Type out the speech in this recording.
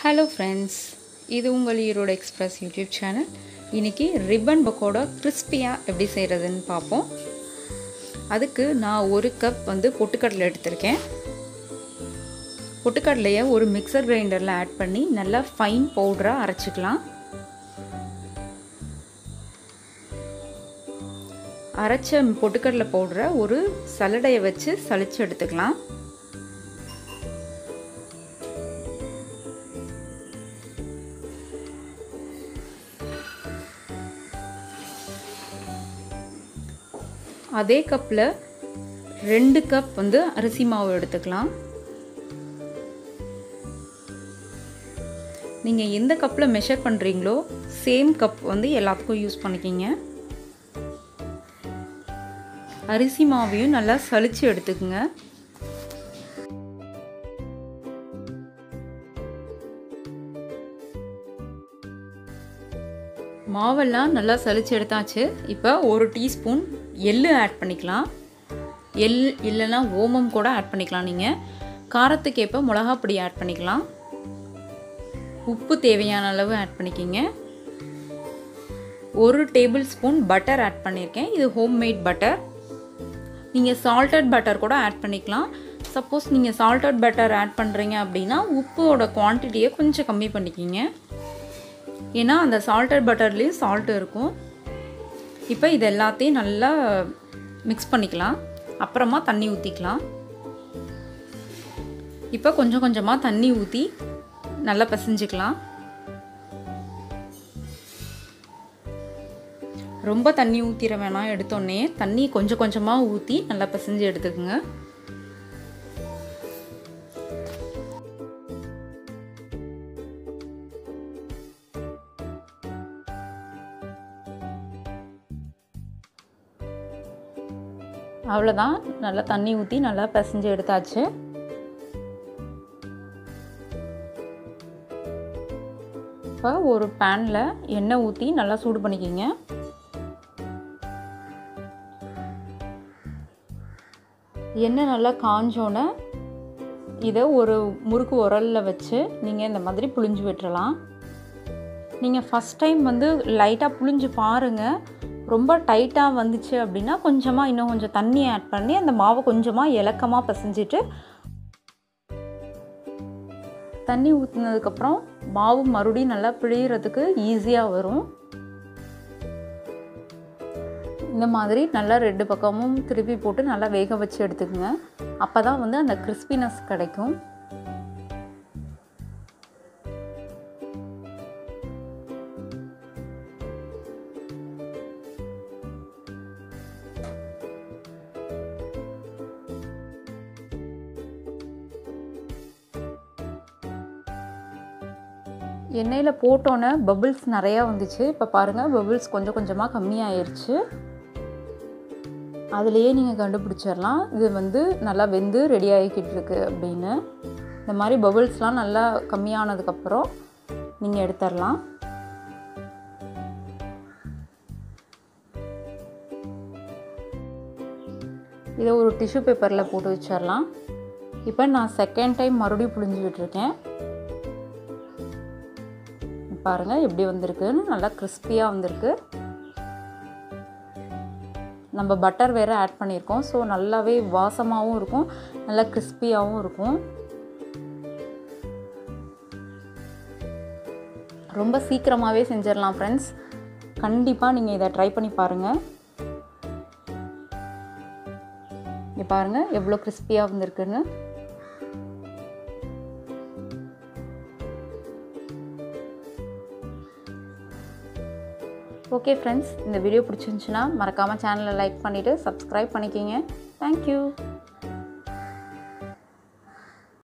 hello friends இது உங்கள் Erode express YouTube channel இன்றைக்கி ரிப்பன் பக்கோடா கிறிஸ்பியாக எப்படி செய்கிறதுன்னு பார்ப்போம் அதுக்கு நான் ஒரு கப் வந்து பொட்டுக்கடலை எடுத்திருக்கேன் பொட்டுக்கடலையை ஒரு மிக்சர் கிரைண்டரில் ஆட் பண்ணி நல்லா ஃபைன் பவுடராக அரைச்சிக்கலாம் அரைச்ச பொட்டுக்கடலை பவுடரை ஒரு சலடையை வச்சு சளிச்சு எடுத்துக்கலாம் அதே கப்பில் ரெண்டு கப் வந்து அரிசி மாவு எடுத்துக்கலாம் நீங்கள் எந்த கப்பில் மெஷர் பண்ணுறீங்களோ சேம் கப் வந்து எல்லாத்துக்கும் யூஸ் பண்ணிக்கிங்க அரிசி மாவையும் நல்லா சளிச்சு எடுத்துக்கோங்க மாவெல்லாம் நல்லா சளிச்சு எடுத்தாச்சு இப்போ ஒரு டீஸ்பூன் எள்ளு ஆட் பண்ணிக்கலாம் எள் இல்லைன்னா ஓமம் கூட ஆட் பண்ணிக்கலாம் நீங்கள் காரத்துக்கு ஏற்ப மிளகாப்பொடி ஆட் பண்ணிக்கலாம் உப்பு தேவையான அளவு ஆட் பண்ணிக்கிங்க ஒரு டேபிள் ஸ்பூன் பட்டர் ஆட் பண்ணியிருக்கேன் இது ஹோம்மேட் பட்டர் நீங்கள் சால்டட் பட்டர் கூட ஆட் பண்ணிக்கலாம் சப்போஸ் நீங்கள் சால்டட் பட்டர் ஆட் பண்ணுறீங்க அப்படின்னா உப்போட குவான்டிட்டியை கொஞ்சம் கம்மி பண்ணிக்கிங்க ஏன்னா அந்த சால்டட் பட்டர்லேயும் சால்ட் இருக்கும் இப்போ இது எல்லாத்தையும் நல்லா மிக்ஸ் பண்ணிக்கலாம் அப்புறமா தண்ணி ஊற்றிக்கலாம் இப்போ கொஞ்சம் கொஞ்சமாக தண்ணி ஊற்றி நல்லா பிசைஞ்சிக்கலாம் ரொம்ப தண்ணி ஊற்றிட வேணாம் எடுத்தோடனே தண்ணி கொஞ்சம் கொஞ்சமாக ஊற்றி நல்லா பிசைஞ்சு எடுத்துக்கோங்க அவ்வளோதான் நல்லா தண்ணி ஊற்றி நல்லா பிசைஞ்சு எடுத்தாச்சு இப்போ ஒரு பேனில் எண்ணெய் ஊற்றி நல்லா சூடு பண்ணிக்கிங்க எண்ணெய் நல்லா காஞ்சோன்னே இதை ஒரு முறுக்கு உரலில் வச்சு நீங்கள் இந்த மாதிரி புளிஞ்சு விட்டுறலாம் நீங்கள் ஃபஸ்ட் டைம் வந்து லைட்டாக புளிஞ்சு பாருங்கள் ரொம்ப டைட்டாக வந்துச்சு அப்படின்னா கொஞ்சமாக இன்னும் கொஞ்சம் தண்ணி ஆட் பண்ணி அந்த மாவை கொஞ்சமாக இலக்கமாக பிசைஞ்சிட்டு தண்ணி ஊற்றினதுக்கப்புறம் மாவு மறுபடியும் நல்லா பிழியறதுக்கு ஈஸியாக வரும் இந்த மாதிரி நல்லா ரெண்டு பக்கமும் திருப்பி போட்டு நல்லா வேக வச்சு எடுத்துக்கோங்க அப்போ தான் வந்து அந்த கிறிஸ்பினஸ் கிடைக்கும் எண்ணெயில் போட்டோன்னே பபிள்ஸ் நிறையா வந்துச்சு இப்போ பாருங்கள் பபிள்ஸ் கொஞ்சம் கொஞ்சமாக கம்மியாயிருச்சு அதுலேயே நீங்கள் கண்டுபிடிச்சிடலாம் இது வந்து நல்லா வெந்து ரெடி ஆகிக்கிட்டு இருக்கு அப்படின்னு இந்த மாதிரி பபிள்ஸ்லாம் நல்லா கம்மியானதுக்கப்புறம் நீங்கள் எடுத்துடலாம் இதை ஒரு டிஷ்யூ பேப்பரில் போட்டு வச்சிடலாம் இப்போ நான் செகண்ட் டைம் மறுபடியும் புளிஞ்சு விட்டுருக்கேன் பாருங்கள் எப்படி வந்திருக்குன்னு நல்லா கிறிஸ்பியாக வந்திருக்கு நம்ம பட்டர் வேறு ஆட் பண்ணியிருக்கோம் ஸோ நல்லாவே வாசமாகவும் இருக்கும் நல்லா கிறிஸ்பியாகவும் இருக்கும் ரொம்ப சீக்கிரமாகவே செஞ்சிடலாம் ஃப்ரெண்ட்ஸ் கண்டிப்பாக நீங்கள் இதை ட்ரை பண்ணி பாருங்கள் இங்கே பாருங்கள் எவ்வளோ கிறிஸ்பியாக வந்திருக்குன்னு ஓகே ஃப்ரெண்ட்ஸ் இந்த வீடியோ பிடிச்சிருந்துச்சுன்னா மறக்காமல் சேனலை லைக் பண்ணிவிட்டு சப்ஸ்கிரைப் பண்ணிக்கிங்க தேங்க்யூ